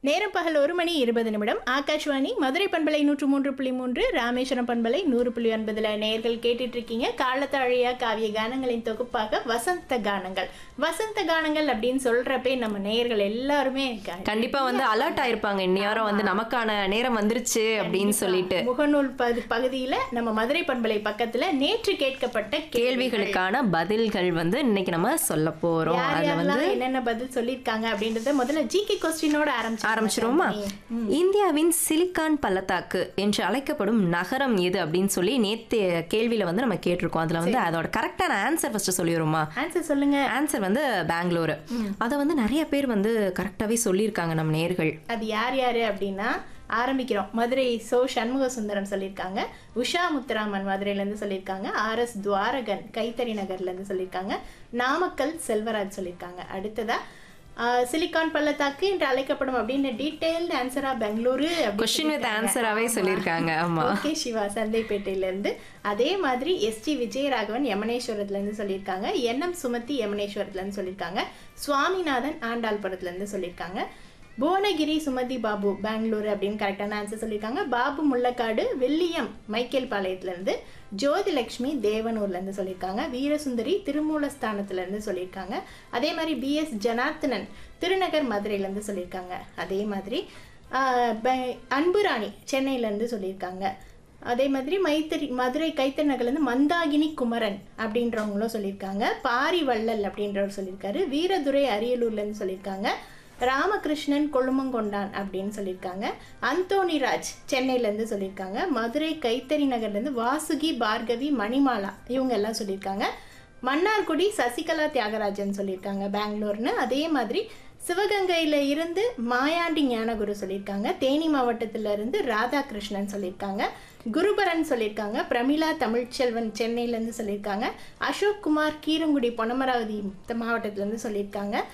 நேரம் பகல் ஒரு மணி இருபது நிமிடம் ஆகாஷ்வாணி மதுரை பண்பலை நூற்று மூன்று புள்ளி மூன்று ராமேஸ்வரம் பண்பலை நூறு புள்ளி ஒன்பதுல நேர்கள் கேட்டுட்டு இருக்கீங்க காலத்தாழியா காவிய கானங்களின் தொகுப்பாக வசந்த கானங்கள் வசந்த கானங்கள் அப்படின்னு சொல்றப்பே நம்ம நேயர்கள் எல்லாருமே க- கண்டிப்பா வந்து அலர்ட் ஆயிருப்பாங்க இந்நேரம் வந்து நமக்கான நேரம் வந்துருச்சு அப்படின்னு சொல்லிட்டு முகநூல் பகு- பகுதியில நம்ம மதுரை பண்பலை பக்கத்துல நேற்று கேட்கப்பட்ட கேள்விகள் கேள்விகளுக்கான பதில்கள் வந்து இன்னைக்கு நம்ம சொல்ல போறோம் யார் அதுல வந்து யாரெல்லாம் என்னென்ன பதில் சொல்லியிருக்காங்க அப்படின்றத முதல்ல ஜிகே கொஸ்டினோட ஆரம்பிச்சு ஆரம்பிச்சிருவோமா இந்தியாவின் சிலிக்கான் பள்ளத்தாக்கு என்று அழைக்கப்படும் நகரம் எது அப்படின்னு சொல்லி நேத்து கேள்வியில வந்து நம்ம கேட்டிருக்கோம் அதுல வந்து அதோட கரெக்டான ஆன்சர் ஃபர்ஸ்ட் சொல்லிடுமா ஆன்சர் சொல்லுங்க ஆன்சர் வந்து பெங்களூரு அதை வந்து நிறைய பேர் வந்து கரெக்டாவே சொல்லியிருக்காங்க நம்ம நேர்கள் அது யார் யாரு அப்படின்னா ஆரம்பிக்கிறோம் மதுரை சோ சண்முக சுந்தரம் சொல்லியிருக்காங்க உஷா முத்துராமன் மதுரையிலேருந்து சொல்லியிருக்காங்க ஆர் எஸ் துவாரகன் கைத்தறி நகர்லேருந்து சொல்லியிருக்காங்க நாமக்கல் செல்வராஜ் சொல்லியிருக்காங்க அடுத்ததா ஆஹ், சிலிக்கான் பள்ளத்தாக்கு என்று அழைக்கப்படும் அப்படின்னு டீடைல்டு ஆன்சரா பெங்களூரு கொஸ்டின் வித் ஆன்சராகவே சொல்லியிருக்காங்க ஆமா ஓகே சிவா சந்தைப்பேட்டையில இருந்து அதே மாதிரி எஸ்டி விஜயராகவன் யமனேஸ்வரத்துல இருந்து சொல்லியிருக்காங்க என்எம் சுமதி யமனேஸ்வரத்துல இருந்து சொல்லியிருக்காங்க சுவாமிநாதன் ஆண்டாள்புரத்துல இருந்து சொல்லியிருக்காங்க புவனகிரி சுமதி பாபு பெங்களூரு அப்படின்னு கரெக்டான ஆன்சர் சொல்லியிருக்காங்க பாபு முள்ளக்காடு வெள்ளியம் மைக்கேல் பாளையத்துல இருந்து ஜோதிலட்சுமி தேவனூர்ல இருந்து சொல்லியிருக்காங்க வீரசுந்தரி திருமூலஸ்தானத்துல இருந்து சொல்லியிருக்காங்க அதே மாதிரி பிஎஸ் ஜனார்த்தனன் திருநகர் மதுரையில இருந்து சொல்லியிருக்காங்க அதே மாதிரி ஆஹ், பெ- அன்புராணி சென்னையில இருந்து சொல்லியிருக்காங்க அதே மாதிரி மைத்தறி மதுரை கைத்தறி நகர்லேருந்து மந்தாகினி குமரன் அப்படின்றவங்களும் சொல்லியிருக்காங்க பாரி வள்ளல் அப்படின்றவர் சொல்லியிருக்காரு வீரதுரை அரியலூர்லேருந்து சொல்லியிருக்காங்க ராமகிருஷ்ணன் கொழுமங்கொண்டான் அப்படின்னு சொல்லியிருக்காங்க அந்தோணிராஜ் சென்னையிலேருந்து சொல்லியிருக்காங்க மதுரை கைத்தறி நகர்லேருந்து வாசுகி பார்கவி மணிமாலா இவங்க எல்லாம் சொல்லியிருக்காங்க மன்னார்குடி சசிகலா தியாகராஜன் சொல்லியிருக்காங்க பெங்களூர்னு அதே மாதிரி சிவகங்கையில இருந்து மாயாண்டி ஞானகுரு சொல்லியிருக்காங்க தேனி மாவட்டத்துல இருந்து ராதாகிருஷ்ணன் சொல்லியிருக்காங்க குருபரன் சொல்லியிருக்காங்க பிரமிளா தமிழ்ச்செல்வன் சென்னையில இருந்து சொல்லியிருக்காங்க அசோக் குமார் கீரங்குடி பொன்னமராவதி மாவட்டத்துல இருந்து சொல்லியிருக்காங்க